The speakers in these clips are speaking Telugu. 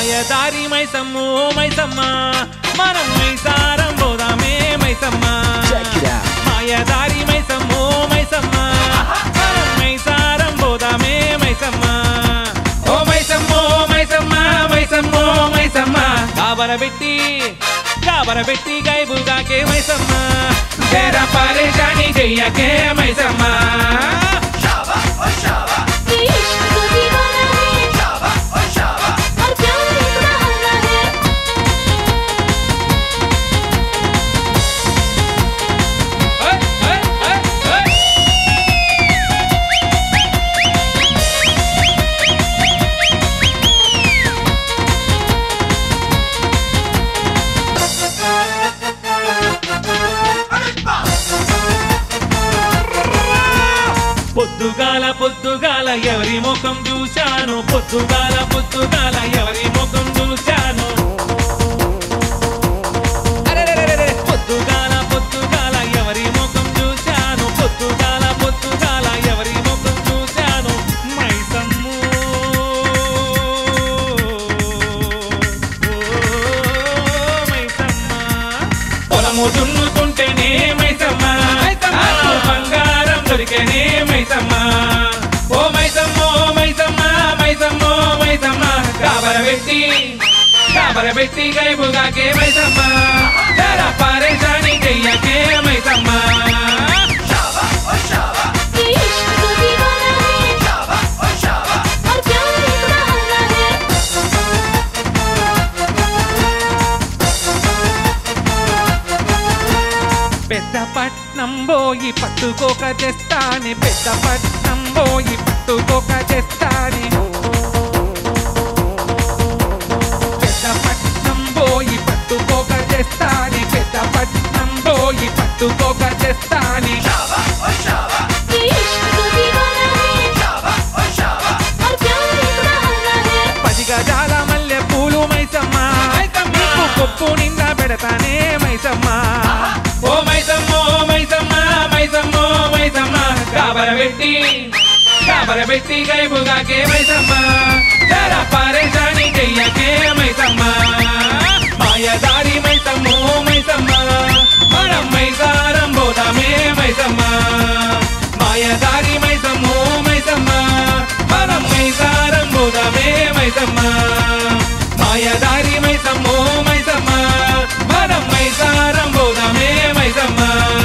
మాయదారి మైసమ్మో మైసమ్మ మనం మైసారం పోదామే మైసమ్మ Check it out. మాయదారి మైసమ్మో మైసమ్మ మనం మైసారం పోదామే మైసమ్మ ఓ మైసమ్మో మైసమ్మ మైసమ్మో మైసమ్మ కాబరబెట్టి కాబరబెట్టి గైబుగాకే మైసమ్మ జర పరేషాని చెయ్యకే మైసమ్మ ये इश्क तो दीवाना है और प्यार एक बहाना है ఏయ్, ఏయ్, ఏయ్, ఏయ్. పొద్దుగాల పొద్దుగాల ఎవరి ముఖం చూశాను పొద్దుగాల పొద్దుగాల ఎవరి ముఖం చూశాను అరెరెరెరెరె. పొద్దుగాల పొద్దుగాల ఎవరి ముఖం చూశాను పొద్దుగాల పొద్దుగాల ఎవరి ముఖం చూశాను మైసమ్ము ఓ మైసమ్మ పొలము దున్నుతుంటేనే మైసమ్మ నాకు బంగారం దొరికేనే మైసమ్మ ఓ మైసమ్మ ఓ మైసమ్మ మైసమ్మ ఓ మైసమ్మ కాబరబెట్టి కాబరబెట్టి గైబుగాకే మైసమ్మ జర పరేషాని చెయ్యకే మైసమ్మ ये इश्क तो दीवाना है और प्यार एक बहाना है పెద్ద పట్నం పోయి పట్టుకోక చేస్తానే పెద్ద పట్నం పోయి పట్టుకోక చేస్తానే పెద్ద పట్నం పోయి పట్టుకోక చేస్తానే పెద్ద పట్నం పోయి పట్టుకోక చేస్తానే ये इश्क तो दीवाना है और प्यार एक बहाना है పది గజాల మల్లె పూలు మైసమ్మ నీకు కొప్పు నిండా పెడతానే మైసమ్మ ఓ మైసమ్మ ఓ మైసమ్మ మైసమ్మ ఓ మైసమ్మ కాబరబెట్టి కాబరబెట్టి గైబుగాకే మైసమ్మ జర పరేషాని చెయ్యకే మైసమ్మ మాయదారి మైసమ్మ ఓ మైసమ్మ మనం మైసారం పోదామే మైసమ్మ మాయదారి మైసమ్మ ఓ మైసమ్మ మనం మైసారం పోదామే మైసమ్మ మాయదారి మైసమ్మ ఓ మైసమ్మ మనం మైసారం పోదామే మైసమ్మ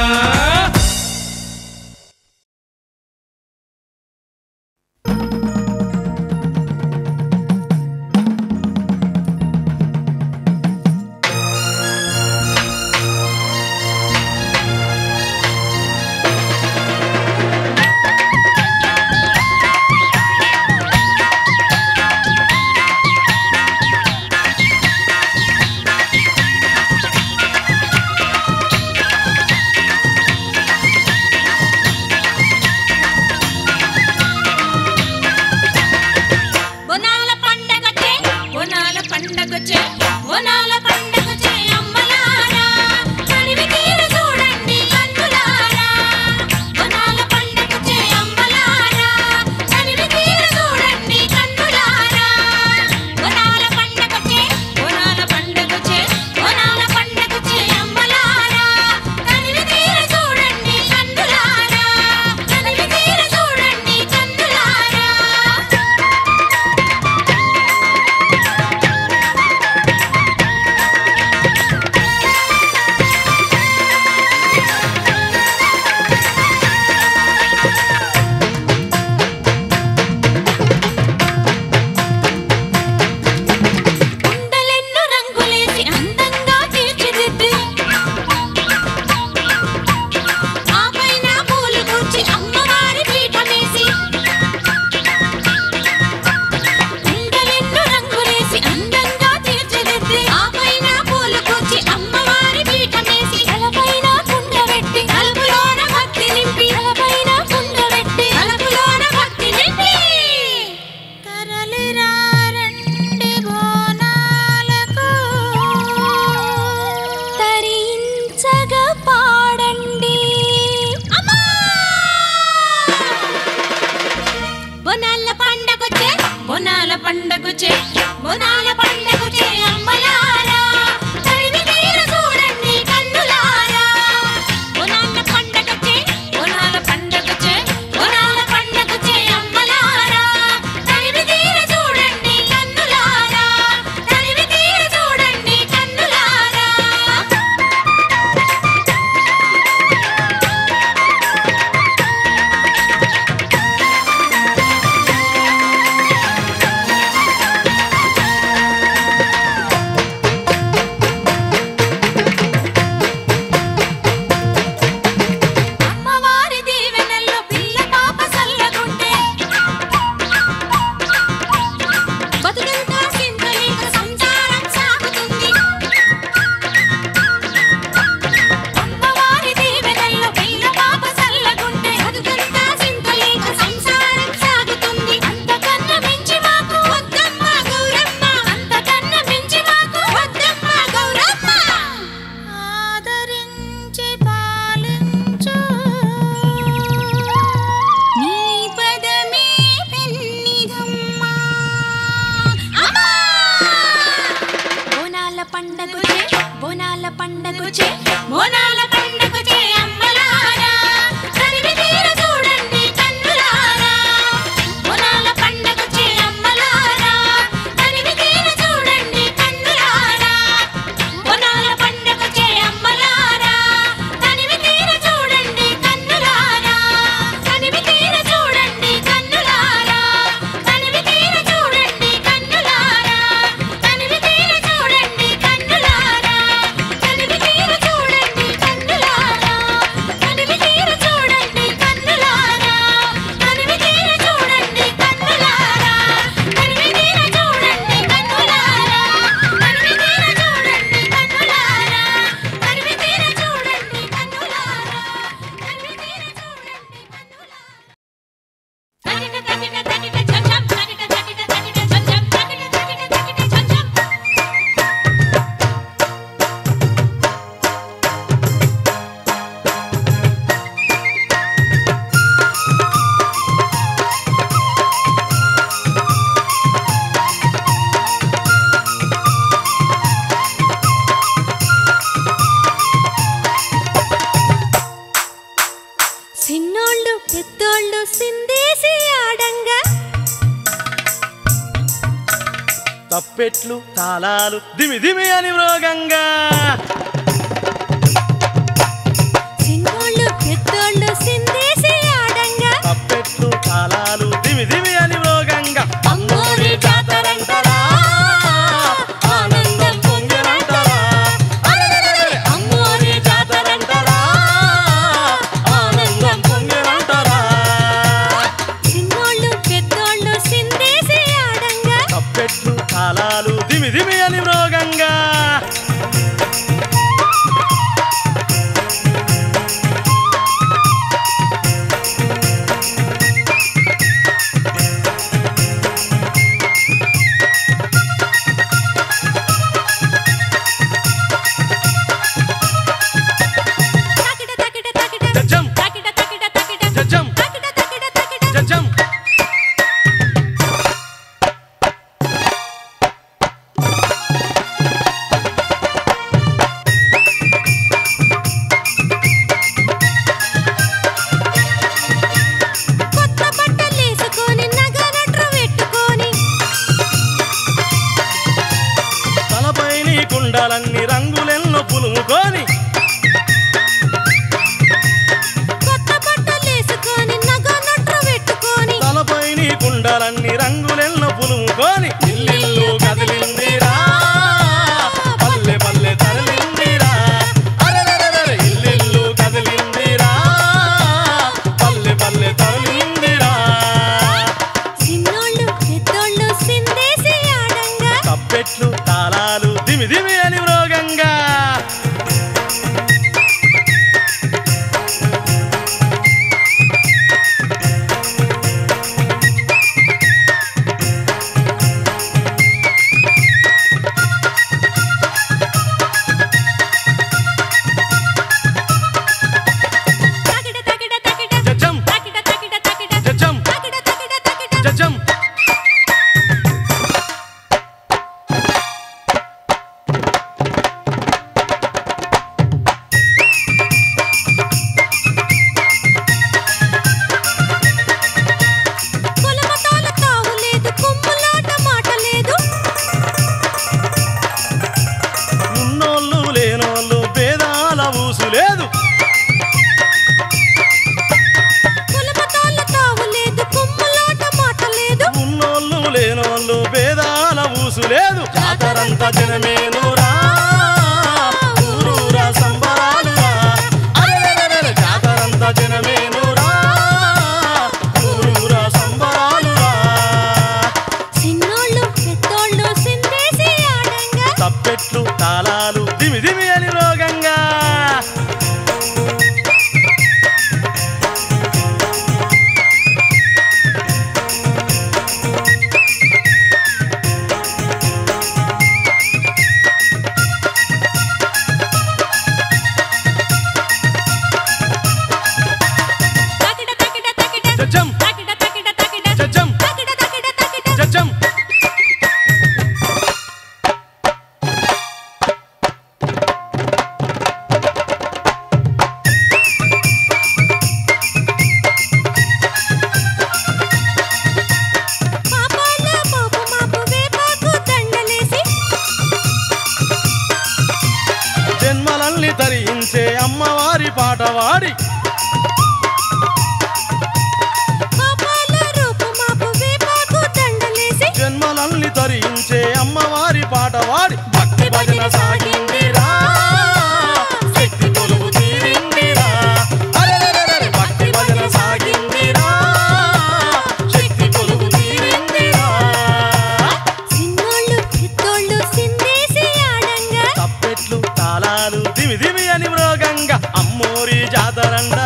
బొనాల పండగచే బొనాల పండగచే బొనాల పండగచే అమ్మలారా కనివి తీరు చూడండి కన్నులారా బొనాల పండగచే అమ్మలారా కనివి తీరు చూడండి కన్నులారా బొనాల పండగచే బొనాల పండగచే బొనాల పండగచే అమ్మలారా కనివి తీరు చూడండి కన్నులారా కనివి తీరు చూడండి కన్నులారా ఓ తప్పెట్లు తాళాలు దిమి దిమి అని మృగంగా చిన్నోళ్ళు పెద్దోళ్ళు సిందేసి ఆడంగా తప్పెట్లు తాళాలు దిమి దిమి అని మృగంగా అమ్మోరి జాతరంటరా ఆనందం పొంగనంటరా అరెరెరెరె, అమ్మోరి జాతరంటరా ఆనందం పొంగనంటరా చిన్నోళ్ళు పెద్దోళ్ళు సిందేసి ఆడంగా తప్పెట్లు తాళాలు దిమి దిమి అని మృగంగా తకిట తకిట తకిట జజ్జం. తకిట తకిట తకిట జజ్జం. తకిట తకిట తకిట జజ్జం కొత్త బట్టలేసుకొని నగనట్ర పెట్టుకొని తలపై నీ కుండలన్ని రంగులెన్నో పులుముకొని కొత్త బట్టలేసుకొని నగనట్ర పెట్టుకొని తలపై నీ కుండలన్ని రంగులెన్నో పులుముకొని ఇల్లిల్లు కదిలిందిరా పల్లె పల్లె తరలిందిరా అరెరెరెరె, ఇల్లిల్లు కదిలిందిరా పల్లె పల్లె తరలిందిరా చిన్నోళ్ళు పెద్దోళ్ళు సిందేసి ఆడంగా తప్పెట్లు తాళాలు దిమి దిమి అని మృగంగా తకిట తకిట తకిట జజ్జం తకిట తకిట తకిట జజ్జం తకిట తకిట తకిట జజ్జం కులమతాల తావు లేదు కుమ్ములాట మాట లేదు ఉన్నోళ్ళు లేనోళ్ళు భేదాల ఊసు లేదు కులమతాల తావు లేదు కుమ్ములాట మాట లేదు ఉన్నోళ్ళు లేనోళ్ళు భేదాల ఊసు లేదు జాతరంతా జనమేనురా ఊరూరా సంబరాలురా అరెరెరెరె, జాతరంతా జనమేనురా ఊరూరా సంబరాలురా చిన్నోళ్ళు పెద్దోళ్ళు సిందేసి ఆడంగా తప్పెట్లు తాళాలు దిమి దిమి అని రోగంగా తకిట తకిట తకిట జజ్జం తకిట తకిట తకిట జజ్జం తకిట తకిట తకిట జజ్జం పాపాల పాపు మాపు వేపాకు దండలేసి జన్మలల్ని తరించే అమ్మవారి పాట వాడి పాపాల రూపు మాపు వేపాకు దండలేసి జన్మలల్ని తరించే అమ్మవారి పాట వాడి భక్తి భజన సాగిందిరా శక్తి కొలువు తీరిందిరా అరెరెరెరె, భక్తి భజన సాగిందిరా శక్తి కొలువు తీరిందిరా చిన్నోళ్ళు పెద్దోళ్ళు సిందేసి ఆడంగా తప్పెట్లు తాళాలు దిమి దిమి అని మృగంగా అమ్మోరి జాతరండ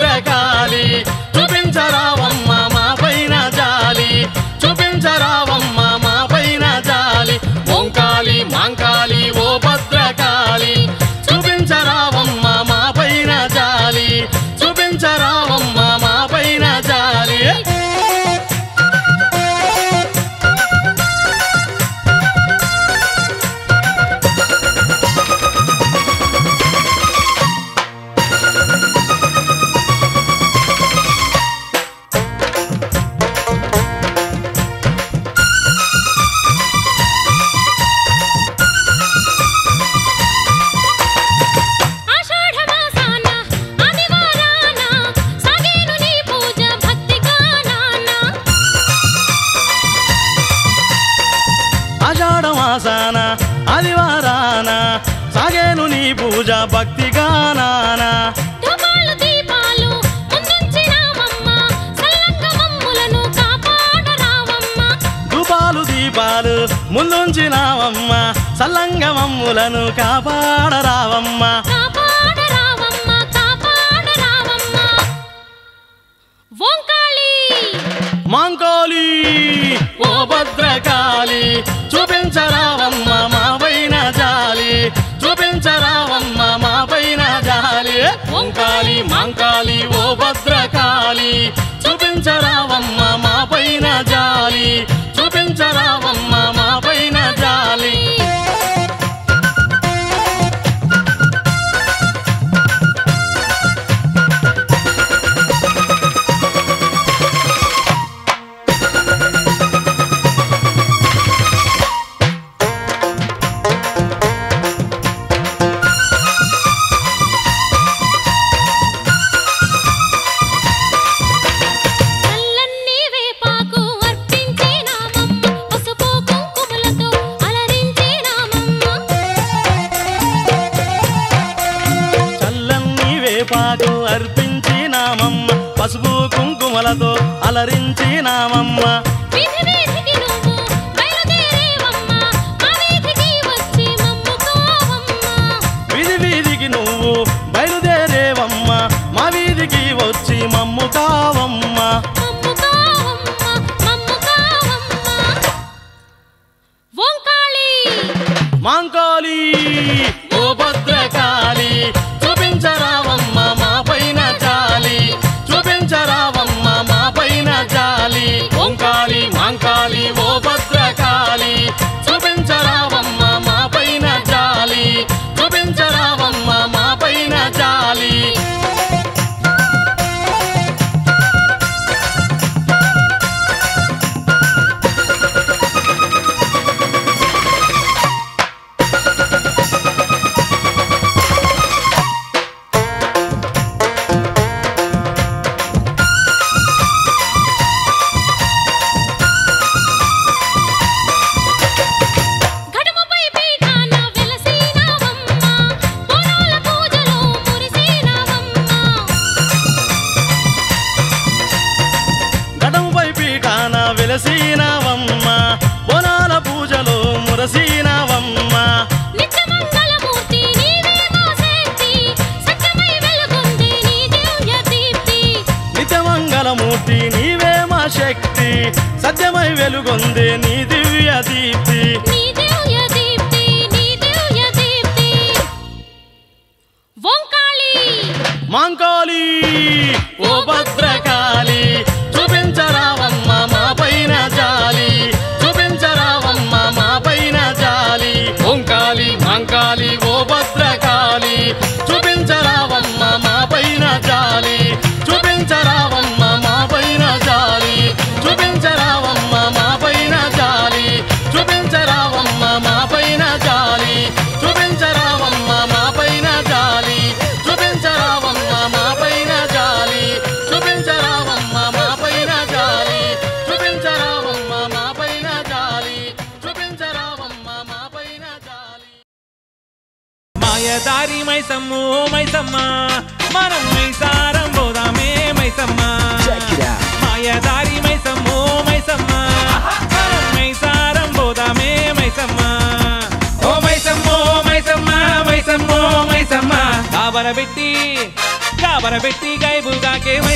భద్రకాళి చూపించరావమ్మ మా పైన జాలి చూపించరావమ్మ మా పైన జాలి ఓంకాళి మాంకాళి ఓ భద్రకాళి చూపించరావమ్మ మా పైన జాలి చూపించరావమ్మ మా పైన జాలి ఆషాఢమాసాన ఆదివారాన సాగేను నీ పూజ భక్తిగానాన ఆషాఢమాసాన ఆదివారాన సాగేను నీ పూజ భక్తిగానాన ధూపాలు దీపాలు ముందుంచినామమ్మ సల్లంగ మమ్ములను కాపాడరావమ్మ ధూపాలు దీపాలు ముందుంచినావమ్మ సల్లంగమమ్ములను కాపాడరావమ్మ కాపాడరావమ్మ కాపాడరావమ్మ ఓంకాళి మాంకోలి ఓ భద్రకాళి చూపించరావమ్మ మా పైన జాలి చూపించరావమ్మ మా పైన జాలి ఓంకాళి మాంకాళి ఓ భద్రకాళి చూపించరావమ్మ మా పైన జాలి చూపించరావమ్మ మా పైన జాలి చల్లన్ని వేపాకు అర్పించినామమ్మ పసుపు కుంకుమలతో అలరించినామమ్మ చల్లని వేపాకు అర్పించినామమ్మ పసుపు కుంకుమలతో అలరించినామమ్మ వీధి వీధికి నువ్వు బయలుదేరేవమ్మ మా వీధికి వచ్చి మమ్ముకోవమ్మ వీధి వీధికి నువ్వు బయలుదేరేవమ్మ మా వీధికి వచ్చి మమ్ము కావమ్మ మమ్ముకోవమ్మ మమ్ముకోవమ్మ ఓంకాళి మాంకాళి ఓ భద్రకాళి చూపించరావమ్మ మా పైన జాలి చూపించరావమ్మ మా పైన జాలి ఓంకాళి మాంకాళి ఓ భద్రకాళి చూపించరావమ్మ మా పైన జాలి చూపించరావమ్మ మా పైన జాలి గడుముపై పీఠాన వెలసినావమ్మ బోనాల పూజలో మురిసినావమ్మ గడంపై పీఠాన వెలసినవమ్మ బోనాల పూజలో మురసినవమ్మ నిత్యమంగళమూర్తి నీవే మా శక్తి సత్యమై వెలుగొంది నీ దివ్య దీప్తి నిత్యమంగళమూర్తి నీవే మా శక్తి సత్యమై వెలుగొందే నీ దివ్య దీప్తి నీ దివ్య దీప్తి నీ దివ్య దీప్తి ఓంకాళి మాంకాళి ఓ భద్రకాళి చూపించరావమ్మ మా పైన జాలి చూపించరావమ్మ మా పైన జాలి ఓంకాళి మాంకాళి ఓ భద్రకాళి చూపించరావమ్మ మా పైన జాలి చూపించరావమ్మ మా పైన జాలి చూపించరావమ్మ మా పైన జాలి చూపించరావమ్మ మా పైన జాలి చూపించరావమ్మ మా పైన జాలి చూపించరావమ్మ మా పైన జాలి చూపించరావమ్మ మా పైన జాలి చూపించరావమ్మ మా పైన జాలి చూపించరావమ్మ మా పైన జాలి మాయదారి మైసమ్ము మైసమ్మ మనం మైసారం పోదామే మైసమ్మ మాయదారి మైసమ్ము మైసమ్మ మనం మైసారం పోదామే మైసమ్మ ఓ మైసమ్మో మైసమ్మ మైసమ్మో మైసమ్మ కాబరబెట్టి కాబరబెట్టి గైబుగా के मैं